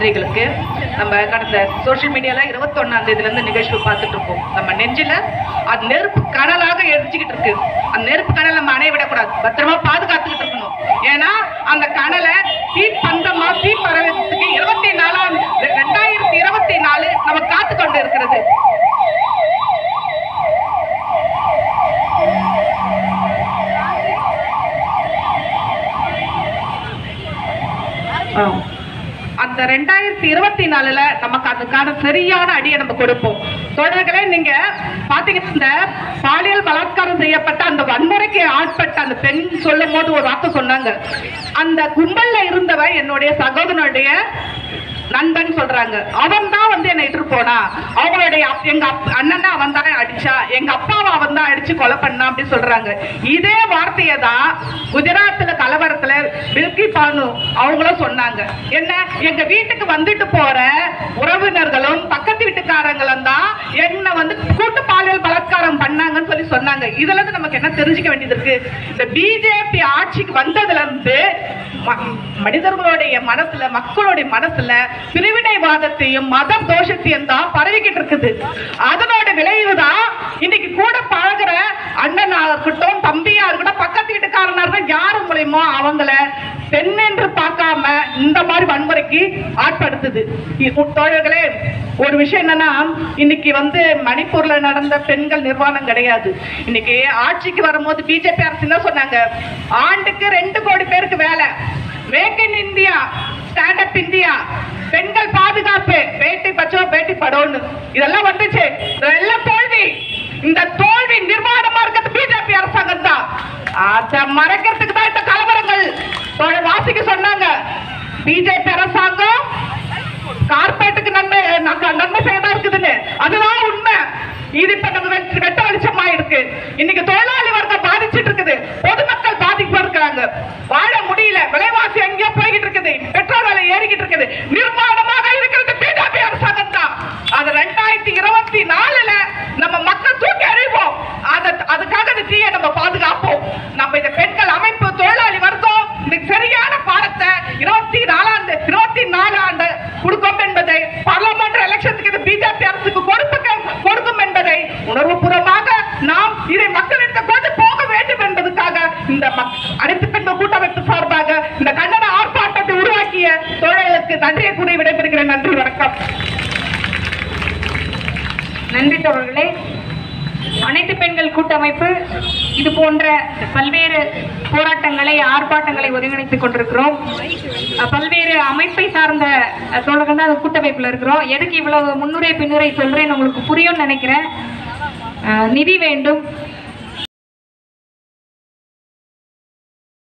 குழந்தைகளுக்கு நம்ம கடந்த சோஷியல் மீடியால இருபத்தொன்னாம் தேதியில இருந்து நிகழ்ச்சி பார்த்துட்டு இருக்கோம் நம்ம நெஞ்சில அது நெருப்பு கனலாக எரிஞ்சுக்கிட்டு இருக்கு அந்த நெருப்பு கனல் நம்ம அணைய விடக்கூடாது பத்திரமா பாதுகாத்துக்கிட்டு இருக்கணும் ஏன்னா அந்த கனலை தீ பந்தமா தீ பரவத்துக்கு இருபத்தி நாலாம் ரெண்டாயிரத்தி இருபத்தி நாலு நம்ம காத்து கொண்டு இருக்கிறது ஆ. அந்த ரெண்டாயிரத்தி இருபத்தி நாலுல நமக்கு அதுக்கான சரியான அடியை நம்ம கொடுப்போம் தொடர்களே நீங்க பாத்தீங்கன்னா இந்த பாலியல் பலாத்காரம் செய்யப்பட்ட அந்த வன்முறைக்கு ஆட்பட்ட அந்த பெண் சொல்லும் போது ஒரு வார்த்தை சொன்னாங்க அந்த கும்பல்ல இருந்தவ என்னுடைய சகோதரனுடைய நண்பன் சொல்றாங்க அவன் தான் வந்து என்னை இட்டு போனா அவங்களுடைய அப்- எங்க அப்- அண்ணனை அவன் தான் அடிச்சா எங்க அப்பாவை அவன் தான் அடிச்சு கொலை பண்ணா அப்படி சொல்றாங்க இதே வார்த்தையை தான் குஜராத்ல கலவரத்துல பில்கி பானு அவங்களும் சொன்னாங்க என்ன எங்க வீட்டுக்கு வந்துட்டு போற உறவினர்களும் பக்கத்து வீட்டுக்காரங்களும் தான் என்ன வந்து கூட்டு பாலியல் பலாத்காரம் பண்ணாங்கன்னு சொல்லி சொன்னாங்க இதுல இருந்து நமக்கு என்ன தெரிஞ்சுக்க வேண்டியது இருக்கு இந்த பிஜேபி ஆட்சிக்கு வந்ததுல இருந்து ம- மனிதர்களுடைய மனசுல மக்களுடைய மனசுல பிரிவினைவாதத்தையும் மத தோஷத்தையும் தான் பரவிக்கிட்டு இருக்குது அதனோட விளைவுதான் இன்னைக்கு கூட பழகுற அண்ணனா இருக்கட்டும் தம்பியா இருக்கட்டும் பக்கத்து வீட்டுக்காரனா இருக்கட்டும் யாரு மூலியமோ அவங்கள பெண் என்று பார்க்காம இந்த மாதிரி வன்முறைக்கு ஆட்படுத்துது இ- தோழர்களே ஒரு விஷயம் என்னன்னா இன்னைக்கு வந்து மணிப்பூர்ல நடந்த பெண்கள் நிர்வாணம் கிடையாது இன்னைக்கு ஆட்சிக்கு வரும்போது பிஜேபி அரசு என்ன சொன்னாங்க ஆண்டுக்கு ரெண்டு கோடி பேருக்கு வேலை make in India stand up India பெண்கள் பாதுகாப்பு பேட்டி பச்சோ பேட்டி படோன்னு இதெல்லாம் வந்துச்சு இதெல்லாம் தோல்வி இந்த தோல்வி நிர்வாணமா இருக்கிறது பிஜேபி அரசாங்கம் தான் அதை மறைக்கிறதுக்கு தான் இந்த கலவரங்கள் தோழர் வாசிக்க சொன்னாங்க பிஜேபி அரசாங்கம் கார்பரேட்டுக்கு நன்மை நன்மை- நன்மை செய்யதான் இருக்குதுன்னு அதுதான் உண்மை இது இப்ப நம்ம வெட்ட வெட்ட வெளிச்சமா இருக்கு இன்னைக்கு தொழிலாளி வர்க்கம் பாதிச்சிட்டு இருக்குது பொதுமக்கள் பாதிப்பு இருக்காங்க வாழ முடியல விலைவாசி எங்கேயோ போய்கிட்டு இருக்குது பெட்ரோல் விலை ஏறிக்கிட்டு இருக்குது நிர்மாணமாக இருக்கிறது பிஜேபி அரசாங்கம் தான் அது ரெண்டாயிரத்தி இருபத்தி நாலுல நம்ம மக்கள் தூக்கி அறிவோம் அத அதுக்காக இந்த தீயை நம்ம பாதுகாப்போம் நம்ம இந்த பெண்கள் அமைப்பு தொழிலாளி வர்க்கம் இதுக்கு சரியான பாடத்தை இருபத்தி நாலாண்டு இருபத்தி நாலு ஆண்டு கொடுக்கும் என்பதை பார்லமெண்ட் எலெக்ஷனுக்கு இது பிஜேபி அரசுக்கு கொடுக்க கொடுக்கும் என்பதை உணர்வுபூர்வமாக நாம் இதை மக்களிடம் கொண்டு போக வேண்டும் என்பதற்காக இந்த மக்- அனைத்து பெண்கள் கூட்டமைப்பு சார்பாக இந்த கண்டன ஆர்ப்பாட்டத்தை உருவாக்கிய தோழர்களுக்கு நன்றியை கூறி விடைபெறுகிறேன் நன்றி வணக்கம் நன்றி தோழர்களே அனைத்து பெண்கள் கூட்டமைப்பு இது போன்ற பல்வேறு போராட்டங்களை ஆர்ப்பாட்டங்களை ஒருங்கிணைத்துக் கொண்டிருக்கிறோம் அஹ், பல்வேறு அமைப்பை சார்ந்த அஹ், தோழர்கள் தான் அந்த கூட்டமைப்புல இருக்கிறோம் எதுக்கு இவ்வளவு முன்னுரை பின்னுரை சொல்றேன்னு உங்களுக்கு புரியும்னு நினைக்கிறேன் அஹ், நிதி வேண்டும்